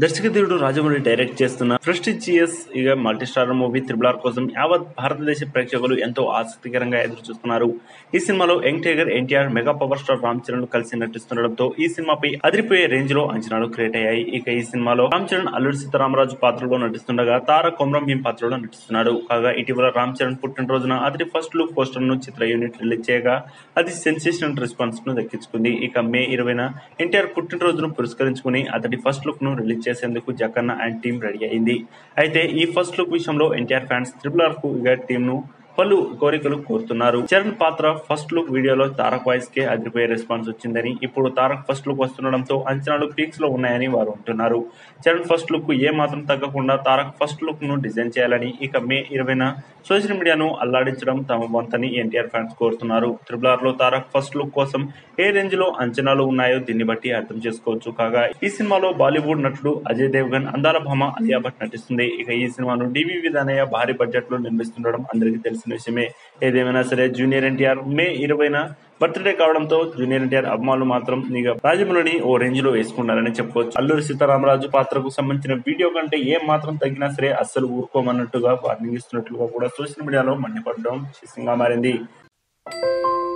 దర్శకధీరుడు Rajamouli direct చేస్తున్న prestigious ఇక multi star movie triple R కోసం యావత్ భారతదేశ ప్రేక్షకులు ఎంతో ఆసక్తికరంగా ఎదురు చూస్తున్నారు ఈ సినిమాలో young tiger NTR mega power star Ram Charan కలిసి నటిస్తుండటంతో ఈ సినిమాపై అదిరిపోయే రేంజ్ లో అంచనాలు క్రియేట్ అయ్యాయి ఇక ఈ సినిమాలో రామ్ చరణ్ అల్లుడు సీతారామరాజు పాత్రలో నటిస్తుండగా తార కొమరం భీం పాత్రలో నటిస్తున్నాడు కాగా ఇటీవల రామ్ చరణ్ పుట్టినరోజున అతడి ఫస్ట్ లుక్ పోస్టర్ ను చిత్ర యూనిట్ రిలీజ్ చేయగా అది సెన్సేషనల్ రెస్పాన్స్ ను దక్కించుకుంది ఇక మే ఇరవైన ఎన్టీఆర్ పుట్టినరోజును పురస్కరించుకుని అతడి ఫస్ట్ లుక్ ను రిలీజ్ చేసేందుకు జగన్న అండ్ టీం రెడీ అయింది అయితే ఈ ఫస్ట్ లుక్ విషయంలో ఎన్టీఆర్ ఫ్యాన్స్ త్రిపుల్ ఆర్ కు ఇక టీం ను పలు కోరికలు కోరుతున్నారు చరణ్ పాత్ర ఫస్ట్ లుక్ వీడియోలో తారక్ వాయిస్ కే అదిరిపోయే రెస్పాన్స్ వచ్చిందని ఇప్పుడు తారక్ ఫస్ట్ లుక్ వస్తుండడంతో అంచనాలు పీక్స్ లో ఉన్నాయని వారు అంటున్నారు చరణ్ ఫస్ట్ లుక్ కు ఏ మాత్రం తగ్గకుండా తారక్ ఫస్ట్ లుక్ ను డిజైన్ చేయాలని ఇక మే ఇరవైన సోషల్ మీడియాను అల్లాడించడం తమ వంతని ఎన్టీఆర్ ఫ్యాన్స్ కోరుతున్నారు త్రిబుల్ ఆర్ లో తారక్ ఫస్ట్ లుక్ కోసం ఏ రేంజ్ లో అంచనాలు ఉన్నాయో దీన్ని బట్టి అర్థం చేసుకోవచ్చు కాగా ఈ సినిమాలో బాలీవుడ్ నటుడు అజయ్ దేవ్గన్ అందాల భామ అలియా భట్ నటిస్తుంది ఇక ఈ సినిమాను డివి విధానయ్య భారీ బడ్జెట్ లో నిర్మిస్తుండడం అందరికీ తెలిసిన విషయమే ఏదేమైనా సరే జూనియర్ ఎన్టీఆర్ మే ఇరవైన బర్త్డే కావడంతో జూనియర్ ఎన్టీఆర్ అభిమానులు మాత్రం ఇక రాజమౌళిని ఓ రేంజ్ లో వేసుకున్నారని చెప్పవచ్చు అల్లూరి సీతారామరాజు పాత్రకు సంబంధించిన వీడియో కంటే ఏ మాత్రం తగ్గినా సరే అస్సలు ఊరుకోమన్నట్టుగా వార్నింగ్ ఇస్తున్నట్లుగా కూడా సోషల్ మీడియాలో మండిపడడం విషయంగా మారింది